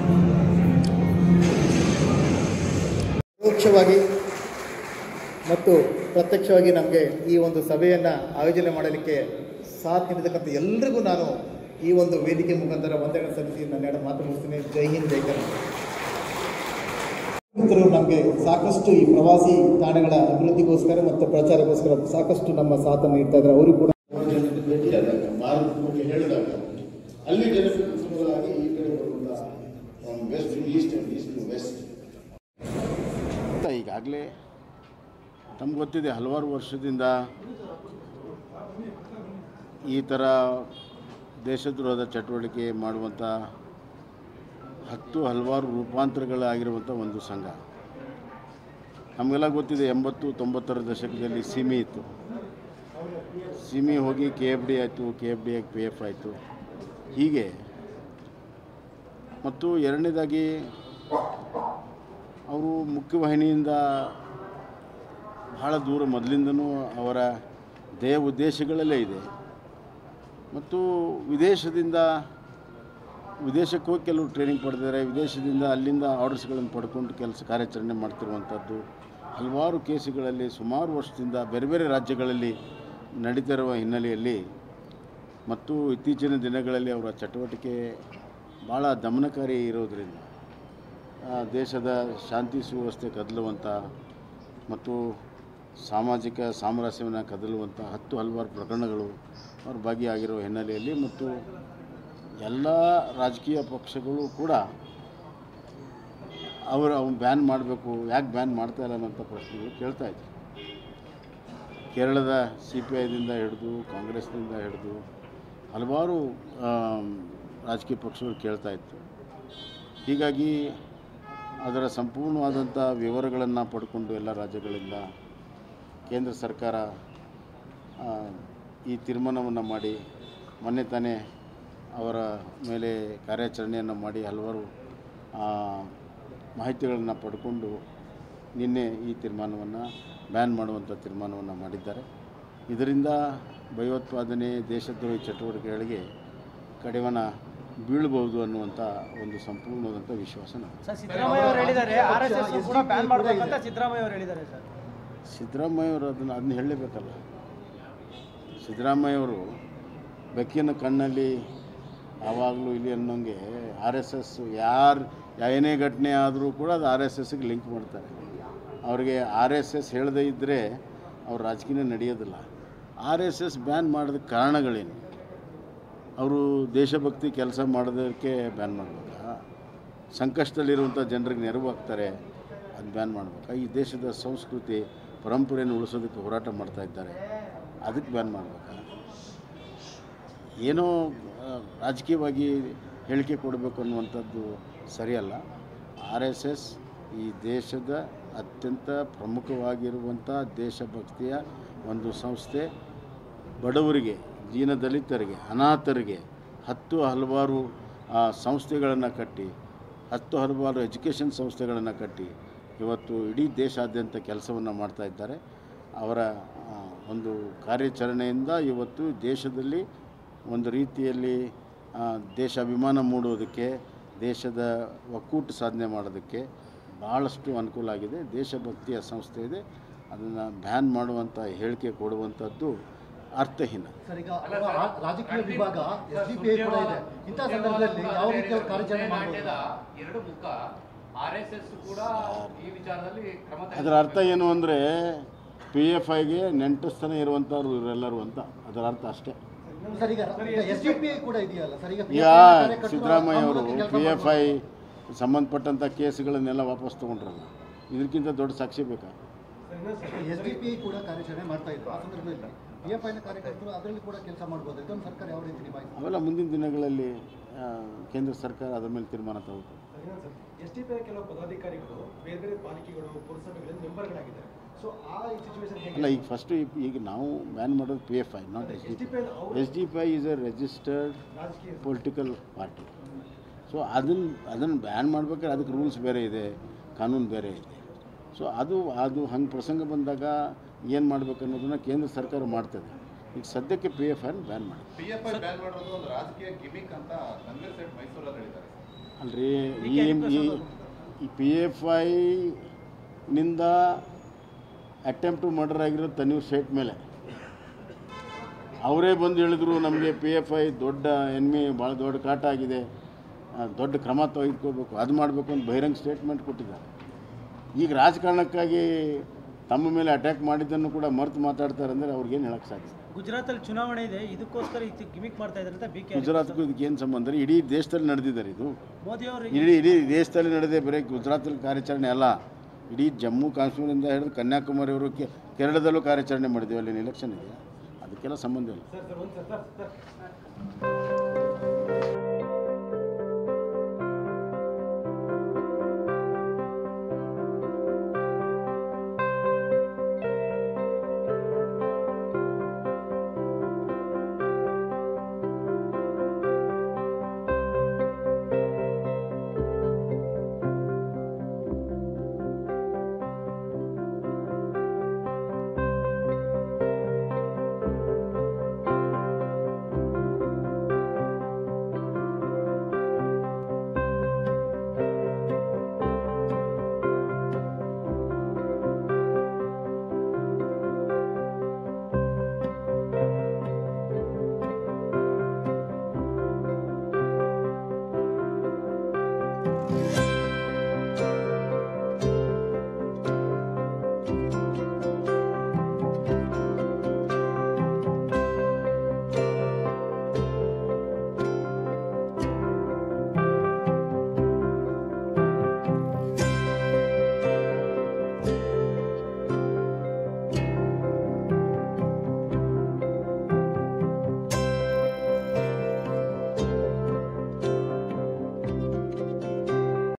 ಪರೋಕ್ಷವಾಗಿ ಮತ್ತು ಪ್ರತ್ಯಕ್ಷವಾಗಿ ನಮಗೆ ಈ ಒಂದು ಸಭೆಯನ್ನು ಆಯೋಜನೆ ಮಾಡಲಿಕ್ಕೆ ಸಾಥ್ ನೀಡಿರ್ತಕ್ಕಂಥ ಎಲ್ರಿಗೂ ನಾನು ಈ ಒಂದು ವೇದಿಕೆ ಮುಖಾಂತರ ವಂದನೆ ಸಲ್ಲಿಸಿ ನನ್ನ ಎರಡು ಮಾತು ಮುಗಿಸ್ತೀನಿ ಜೈ ಹಿಂದ್ ಜೈ ಕನ್ನಡ ಮಿತ್ರರು ನಮಗೆ ಸಾಕಷ್ಟು ಈ ಪ್ರವಾಸಿ ತಾಣಗಳ ಅಭಿವೃದ್ಧಿಗೋಸ್ಕರ ಮತ್ತು ಪ್ರಚಾರಕ್ಕೋಸ್ಕರ ಸಾಕಷ್ಟು ನಮ್ಮ ಸಾಥನ್ನು ನೀಡ್ತಾ ಇದ್ದಾರೆ ಅವರು ಕೂಡ ಭೇಟಿಯಾದಾಗ ಭಾರತದ ಬಗ್ಗೆ ಹೇಳಿದಾಗ ಅಲ್ಲಿ ಜನಪ್ರತಿನಿಧಿಗಳಾಗಿ ಈ ಕಡೆ ಬರುವಂಥ west east and east west ಅಂತ ಈಗಾಗಲೇ ನಮ್ಗೆ ಗೊತ್ತಿದೆ ಹಲವಾರು ವರ್ಷದಿಂದ ಈ ಥರ ದೇಶದ್ರೋಹದ ಚಟುವಟಿಕೆ ಮಾಡುವಂಥ ಹತ್ತು ಹಲವಾರು ರೂಪಾಂತರಗಳಾಗಿರುವಂಥ ಒಂದು ಸಂಘ ನಮಗೆಲ್ಲ ಗೊತ್ತಿದೆ ಎಂಬತ್ತು ತೊಂಬತ್ತರ ದಶಕದಲ್ಲಿ ಸಿಮಿ ಇತ್ತು ಸಿಮಿ ಹೋಗಿ ಕೆ ಎಫ್ ಡಿ ಆಯಿತು ಕೆ ಎಫ್ ಡಿ ಆಗಿ ಪಿ ಎಫ್ ಆಯಿತು ಹೀಗೆ ಮತ್ತು ಎರಡನೇದಾಗಿ ಅವರು ಮುಖ್ಯವಾಹಿನಿಯಿಂದ ಬಹಳ ದೂರ ಮೊದಲಿಂದನೂ ಅವರ ಧ್ಯೇಯ ಉದ್ದೇಶಗಳಲ್ಲೇ ಇದೆ ಮತ್ತು ವಿದೇಶದಿಂದ ವಿದೇಶಕ್ಕೆ ಹೋಗಿ ಕೆಲವರು ಟ್ರೈನಿಂಗ್ ಪಡೆದಿದ್ದಾರೆ ವಿದೇಶದಿಂದ ಅಲ್ಲಿಂದ ಆರ್ಡರ್ಸ್ಗಳನ್ನು ಪಡ್ಕೊಂಡು ಕೆಲಸ ಕಾರ್ಯಾಚರಣೆ ಮಾಡ್ತಿರುವಂಥದ್ದು ಹಲವಾರು ಕೇಸುಗಳಲ್ಲಿ ಸುಮಾರು ವರ್ಷದಿಂದ ಬೇರೆ ಬೇರೆ ರಾಜ್ಯಗಳಲ್ಲಿ ನಡೀತಿರುವ ಹಿನ್ನೆಲೆಯಲ್ಲಿ ಮತ್ತು ಇತ್ತೀಚಿನ ದಿನಗಳಲ್ಲಿ ಅವರ ಚಟುವಟಿಕೆ ಭಾಳ ದಮನಕಾರಿ ಇರೋದರಿಂದ ಆ, ದೇಶದ ಶಾಂತಿ ಸುವ್ಯವಸ್ಥೆ ಕದಲುವಂಥ ಮತ್ತು ಸಾಮಾಜಿಕ ಸಾಮರಸ್ಯವನ್ನು ಕದಲುವಂಥ ಹತ್ತು ಹಲವಾರು ಪ್ರಕರಣಗಳು ಅವ್ರ ಭಾಗಿಯಾಗಿರೋ ಹಿನ್ನೆಲೆಯಲ್ಲಿ ಮತ್ತು ಎಲ್ಲ ರಾಜಕೀಯ ಪಕ್ಷಗಳು ಕೂಡ ಅವರು ಅವನು ಬ್ಯಾನ್ ಮಾಡಬೇಕು ಯಾಕೆ ಬ್ಯಾನ್ ಮಾಡ್ತಾ ಇಲ್ಲ ಅನ್ನೋಂಥ ಪ್ರಶ್ನೆಗಳು ಕೇಳ್ತಾ ಇದ್ರು ಕೇರಳದ ಸಿ ಪಿ ಐದಿಂದ ಹಿಡಿದು ಕಾಂಗ್ರೆಸ್ನಿಂದ ಹಿಡಿದು ಹಲವಾರು ಆಮ್, ರಾಜಕೀಯ ಪಕ್ಷಗಳು ಕೇಳ್ತಾ ಇತ್ತು ಹೀಗಾಗಿ ಅದರ ಸಂಪೂರ್ಣವಾದಂಥ ವಿವರಗಳನ್ನು ಪಡ್ಕೊಂಡು ಎಲ್ಲ ರಾಜ್ಯಗಳಿಂದ ಕೇಂದ್ರ ಸರ್ಕಾರ ಆ, ಈ ತೀರ್ಮಾನವನ್ನು ಮಾಡಿ ಮೊನ್ನೆ ತಾನೇ ಅವರ ಮೇಲೆ ಕಾರ್ಯಾಚರಣೆಯನ್ನು ಮಾಡಿ ಹಲವಾರು ಆ, ಮಾಹಿತಿಗಳನ್ನು ಪಡ್ಕೊಂಡು ನಿನ್ನೆ ಈ ತೀರ್ಮಾನವನ್ನು ಬ್ಯಾನ್ ಮಾಡುವಂಥ ತೀರ್ಮಾನವನ್ನು ಮಾಡಿದ್ದಾರೆ ಇದರಿಂದ ಭಯೋತ್ಪಾದನೆ ದೇಶದ್ರೋಹಿ ಚಟುವಟಿಕೆಗಳಿಗೆ ಕಡಿವಾಣ ಬೀಳ್ಬೋದು ಅನ್ನುವಂಥ ಒಂದು ಸಂಪೂರ್ಣವಾದಂಥ ವಿಶ್ವಾಸ ನಮಗೆ ಸರ್ ಸಿದ್ದರಾಮಯ್ಯ ಅವರು ಹೇಳಿದ್ದಾರೆ ಆರ್ ಎಸ್ ಎಸ್ ಕೂಡ ಬ್ಯಾನ್ ಮಾಡಬೇಕಂತ ಸಿದ್ದರಾಮಯ್ಯ ಅವರು ಹೇಳಿದ್ದಾರೆ ಸರ್ ಸಿದ್ದರಾಮಯ್ಯವರು ಅದನ್ನು ಅದನ್ನ ಹೇಳಲೇಬೇಕಲ್ಲ ಸಿದ್ದರಾಮಯ್ಯವರು ಬೆಕ್ಕಿನ ಕಣ್ಣಲ್ಲಿ ಯಾವಾಗಲೂ ಇಲ್ಲಿ ಅನ್ನೋಂಗೆ ಆರ್ ಎಸ್ ಎಸ್ ಯಾರು ಏನೇ ಘಟನೆ ಆದರೂ ಕೂಡ ಅದು ಆರ್ ಎಸ್ ಎಸ್ಗೆ ಲಿಂಕ್ ಮಾಡ್ತಾರೆ ಅವ್ರಿಗೆ ಆರ್ ಎಸ್ ಎಸ್ ಹೇಳದೇ ಇದ್ದರೆ ಅವ್ರ ರಾಜಕೀಯ ನಡೆಯೋದಿಲ್ಲ ಆರ್ ಎಸ್ ಎಸ್ ಬ್ಯಾನ್ ಮಾಡೋದ ಕಾರಣಗಳೇನು ಅವರು ದೇಶಭಕ್ತಿ ಕೆಲಸ ಮಾಡೋದಕ್ಕೆ ಬ್ಯಾನ್ ಮಾಡಬೇಕಾ ಸಂಕಷ್ಟದಲ್ಲಿರುವಂಥ ಜನರಿಗೆ ನೆರವಾಗ್ತಾರೆ ಅದು ಬ್ಯಾನ್ ಮಾಡಬೇಕಾ ಈ ದೇಶದ ಸಂಸ್ಕೃತಿ ಪರಂಪರೆಯನ್ನು ಉಳಿಸೋದಕ್ಕೆ ಹೋರಾಟ ಮಾಡ್ತಾ ಇದ್ದಾರೆ ಅದಕ್ಕೆ ಬ್ಯಾನ್ ಮಾಡಬೇಕಾ ಏನೋ ಆ, ರಾಜಕೀಯವಾಗಿ ಹೇಳಿಕೆ ಕೊಡಬೇಕು ಅನ್ನುವಂಥದ್ದು ಸರಿಯಲ್ಲ ಆರ್ ಎಸ್ ಎಸ್ ಈ ದೇಶದ ಅತ್ಯಂತ ಪ್ರಮುಖವಾಗಿರುವಂಥ ದೇಶಭಕ್ತಿಯ ಒಂದು ಸಂಸ್ಥೆ ಬಡವರಿಗೆ ದೀನದಲಿತರಿಗೆ ಅನಾಥರಿಗೆ ಹತ್ತು ಹಲವಾರು ಸಂಸ್ಥೆಗಳನ್ನು ಕಟ್ಟಿ ಹತ್ತು ಹಲವಾರು ಎಜುಕೇಷನ್ ಸಂಸ್ಥೆಗಳನ್ನು ಕಟ್ಟಿ ಇವತ್ತು ಇಡೀ ದೇಶಾದ್ಯಂತ ಕೆಲಸವನ್ನು ಮಾಡ್ತಾ ಇದ್ದಾರೆ ಅವರ ಆ, ಒಂದು ಕಾರ್ಯಾಚರಣೆಯಿಂದ ಇವತ್ತು ದೇಶದಲ್ಲಿ ಒಂದು ರೀತಿಯಲ್ಲಿ ಆ, ದೇಶಾಭಿಮಾನ ಮೂಡುವುದಕ್ಕೆ ದೇಶದ ಒಕ್ಕೂಟ ಸಾಧನೆ ಮಾಡೋದಕ್ಕೆ ಭಾಳಷ್ಟು ಅನುಕೂಲ ಆಗಿದೆ ದೇಶಭಕ್ತಿಯ ಸಂಸ್ಥೆ ಇದೆ ಅದನ್ನು ಬ್ಯಾನ್ ಮಾಡುವಂಥ ಹೇಳಿಕೆ ಕೊಡುವಂಥದ್ದು ಅರ್ಥಹೀನ ಸರ್ ಈಗ ಅವರ ರಾ- ರಾಜಕೀಯ ವಿಭಾಗ ಎಸ್ ಡಿ ಪಿ ಐ ಕೂಡ ಇದೆ ಇಂಥ ಸಂದರ್ಭದಲ್ಲಿ ಯಾವ ರೀತಿಯ ಕಾರ್ಯಾಚರಣೆ ಮಾಡ್ಯದ ಮಾಡಬಹುದು ಎರಡು ಮುಖ ಆರ್ ಎಸ್ ಎಸ್ ಕೂಡ ಈ ವಿಚಾರದಲ್ಲಿ ಕ್ರಮ ಅದರ ತೆಗೆದುಕೊಳ್ಳಬೇಕು. ಅರ್ಥ ಏನು ಅಂದರೆ ಪಿ ಎಫ್ ಐಗೆ ನೆಂಟಸ್ತನ ಇರುವಂಥವ್ರು ಇವರೆಲ್ಲರೂ ಅಂತ ಅದರ ಅರ್ಥ ಅಷ್ಟೇ ಸರ್ ಈಗ ಎಸ್ ಡಿ ಪಿ ಐ ಕೂಡ ಇದೆಯಲ್ಲ ಸರ್ ಈಗ ಈಗ ಸಿದ್ದರಾಮಯ್ಯ ಅವರು ಪಿ ಎಫ್ ಐ ಸಂಬಂಧಪಟ್ಟಂಥ ಕೇಸುಗಳನ್ನೆಲ್ಲ ವಾಪಸ್ ತೊಗೊಂಡ್ರಲ್ಲ ಇದಕ್ಕಿಂತ ದೊಡ್ಡ ಸಾಕ್ಷಿ ಬೇಕಾ ಎಸ್ ಡಿ ಪಿ ಐ ಕೂಡ ಕಾರ್ಯಾಚರಣೆ ಮಾಡ್ತಾ ಇದ್ರು ಆ ಸಂದರ್ಭದಲ್ಲಿ ಪಿ ಎಫ್ ಐನ ಕಾರ್ಯಕರ್ತರು ಅದರಲ್ಲಿ ಕೂಡ ಕೆಲಸ ಮಾಡ್ಬೋದು ಇದನ್ನು ಸರ್ಕಾರ ಯಾವ ರೀತಿ ನಿಭಾಯಿಸಿ ಅವೆಲ್ಲ ಮುಂದಿನ ದಿನಗಳಲ್ಲಿ ಆ, ಕೇಂದ್ರ ಸರ್ಕಾರ ಅದರ ಮೇಲೆ ತೀರ್ಮಾನ ತಗೋಬೇಕು ಎಸ್ ಟಿ ಪಿ ಕೆಲವು ಪದಾಧಿಕಾರಿಗಳು ಬೇರೆ ಬೇರೆ ಪಾಲಿಕೆಗಳು ಪುರಸಭೆಗಳಲ್ಲಿ ಮೆಂಬರ್ಗಳಾಗಿದ್ದಾರೆ ಸೊ ಆ ಸಿಚುವೇಶನ್ ಹೇಗೆ ಅಲ್ಲ ಈಗ ಫಸ್ಟು ಈಗ ನಾವು ಬ್ಯಾನ್ ಮಾಡೋದು P F I not S D P S D P I is a registered ರಾಜಕೀಯ ಪೊಲಿಟಿಕಲ್ ಪಾರ್ಟಿ ಸೊ ಅದನ್ನು ಅದನ್ನು ಬ್ಯಾನ್ ಮಾಡ್ಬೇಕಾದ್ರೆ ಅದಕ್ಕೆ ರೂಲ್ಸ್ ಬೇರೆ ಇದೆ ಕಾನೂನು ಬೇರೆ ಇದೆ ಸೊ ಅದು ಅದು ಹಂಗೆ ಪ್ರಸಂಗ ಬಂದಾಗ ಏನು ಮಾಡ್ಬೇಕು ಅನ್ನೋದನ್ನು ಕೇಂದ್ರ ಸರ್ಕಾರ ಮಾಡ್ತದೆ ಈಗ ಸದ್ಯಕ್ಕೆ ಪಿ ಎಫ್ ಐನ ಬ್ಯಾನ್ ಮಾಡಿ ಪಿ ಎಫ್ ಐ ಬ್ಯಾನ್ ಮಾಡೋದು ಒಂದು ರಾಜಕೀಯ ಗಿಮಿಕ್ ಅಂತ ಕಾಂಗ್ರೆಸ್ ಸೈಡ್ ಮೈಸೂರಲ್ಲಿ ಹೇಳಿದ್ದಾರೆ ಅಲ್ರಿ ಈ ಈ- ಈ ಪಿ ಎಫ್ ಐನಿಂದ ಅಟೆಂಪ್ಟ್ ಟು ಮರ್ಡರ್ ಆಗಿರೋದು ತನ್ನೂರು ಸ್ಟೇಟ್ ಮೇಲೆ ಅವರೇ ಬಂದು ಹೇಳಿದ್ರು ನಮಗೆ ಪಿ ಎಫ್ ಐ ದೊಡ್ಡ ಎನ್ಮಿ ಭಾಳ ದೊಡ್ಡ ಕಾಟ ಆಗಿದೆ ಆ, ದೊಡ್ಡ ಕ್ರಮ ತೆಗೆದುಕೋಬೇಕು ಅದು ಮಾಡಬೇಕು ಅಂತ ಬಹಿರಂಗ ಸ್ಟೇಟ್ಮೆಂಟ್ ಕೊಟ್ಟಿದ್ದಾರೆ ಈಗ ರಾಜಕಾರಣಕ್ಕಾಗಿ ತಮ್ಮ ಮೇಲೆ ಅಟ್ಯಾಕ್ ಮಾಡಿದ್ದನ್ನು ಕೂಡ ಮರೆತು ಮಾತಾಡ್ತಾರೆ ಅಂದರೆ ಅವ್ರಿಗೇನು ಹೇಳಕ್ಕೆ ಸಾಧ್ಯ ಗುಜರಾತಲ್ಲಿ ಚುನಾವಣೆ ಇದೆ ಇದಕ್ಕೋಸ್ಕರ ಇದು ಗಿಮಿಕ್ ಮಾಡ್ತಾ ಇದ್ದಾರೆ ಅಂತ ಬಿ ಕೆ ಗುಜರಾತ್ಗೂ ಇದಕ್ಕೆ ಏನು ಸಂಬಂಧ ರೀ ಇಡೀ ದೇಶದಲ್ಲಿ ನಡೆದಿದ್ದಾರೆ ಇದು ಮೋದಿ ಅವರು ಇಡೀ ಇಡೀ ದೇಶದಲ್ಲಿ ನಡೆದೇ ಬರೀ ಗುಜರಾತಲ್ಲಿ ಕಾರ್ಯಾಚರಣೆ ಅಲ್ಲ ಇಡೀ ಜಮ್ಮು ಕಾಶ್ಮೀರದಿಂದ ಹಿಡಿದು ಕನ್ಯಾಕುಮಾರಿವರೆಗೂ ಕೆ ಕೇರಳದಲ್ಲೂ ಕಾರ್ಯಾಚರಣೆ ಮಾಡಿದ್ದೀವಿ ಅಲ್ಲಿ ಎಲೆಕ್ಷನ್ ಇದೆ ಅದಕ್ಕೆಲ್ಲ ಸಂಬಂಧ ಇಲ್ಲ ಸರ್ ಸರ್ ಒಂದು ಸರ್ ಸರ್ ಸರ್